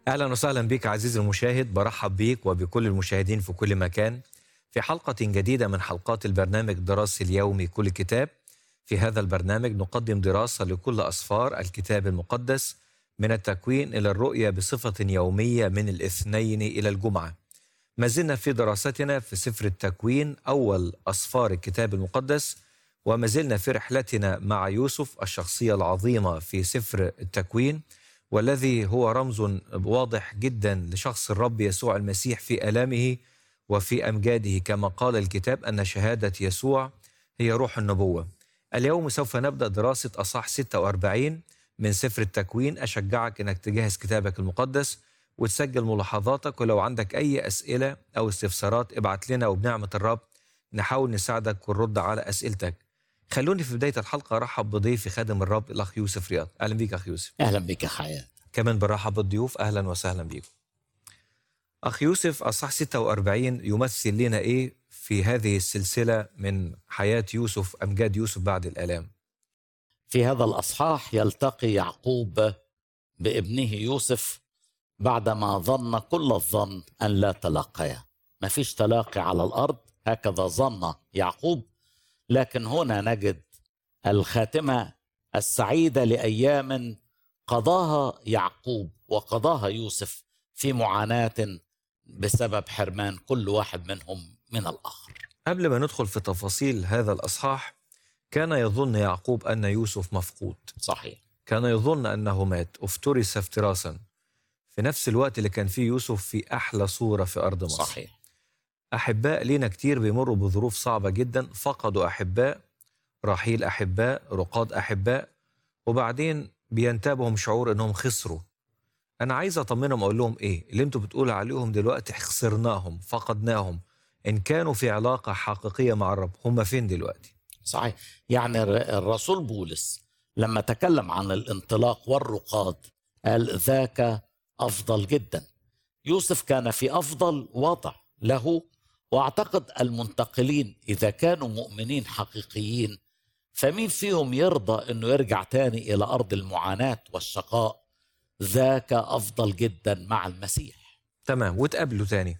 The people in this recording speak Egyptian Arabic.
اهلا وسهلا بك عزيزي المشاهد برحب بيك وبكل المشاهدين في كل مكان في حلقه جديده من حلقات البرنامج الدراسي اليومي كل كتاب في هذا البرنامج نقدم دراسه لكل اسفار الكتاب المقدس من التكوين الى الرؤيه بصفه يوميه من الاثنين الى الجمعه ما زلنا في دراستنا في سفر التكوين اول اسفار الكتاب المقدس وما زلنا في رحلتنا مع يوسف الشخصيه العظيمه في سفر التكوين والذي هو رمز واضح جدا لشخص الرب يسوع المسيح في الامه وفي امجاده كما قال الكتاب ان شهاده يسوع هي روح النبوه. اليوم سوف نبدا دراسه اصح 46 من سفر التكوين اشجعك انك تجهز كتابك المقدس وتسجل ملاحظاتك ولو عندك اي اسئله او استفسارات ابعت لنا وبنعمه الرب نحاول نساعدك ونرد على اسئلتك. خلوني في بدايه الحلقه ارحب بضيفي خادم الرب الاخ يوسف رياض. اهلا بيك اخ يوسف. اهلا بك يا حياه كمان برحب بالضيوف اهلا وسهلا بيكم. اخ يوسف اصح 46 يمثل لنا ايه في هذه السلسله من حياه يوسف امجاد يوسف بعد الالام؟ في هذا الاصحاح يلتقي يعقوب بابنه يوسف بعدما ظن كل الظن ان لا تلاقيا ما فيش تلاقي على الارض هكذا ظن يعقوب لكن هنا نجد الخاتمه السعيده لايام قضاها يعقوب وقضاها يوسف في معاناه بسبب حرمان كل واحد منهم من الاخر قبل ما ندخل في تفاصيل هذا الاصحاح كان يظن يعقوب ان يوسف مفقود، صحيح كان يظن انه مات، افترس افتراسا. في نفس الوقت اللي كان فيه يوسف في احلى صوره في ارض مصر. صحيح احباء لينا كتير بيمروا بظروف صعبه جدا، فقدوا احباء، رحيل احباء، رقاد احباء، وبعدين بينتابهم شعور انهم خسروا. انا عايز اطمنهم اقول لهم ايه؟ اللي انتوا بتقولوا عليهم دلوقتي خسرناهم، فقدناهم. ان كانوا في علاقه حقيقيه مع الرب، هم فين دلوقتي؟ صحيح يعني الر- الرسول بولس لما تكلم عن الانطلاق والرقاد قال ذاك افضل جدا يوسف كان في افضل وضع له واعتقد المنتقلين اذا كانوا مؤمنين حقيقيين فمين فيهم يرضى انه يرجع تاني الى ارض المعاناه والشقاء ذاك افضل جدا مع المسيح تمام وتقابلوا تاني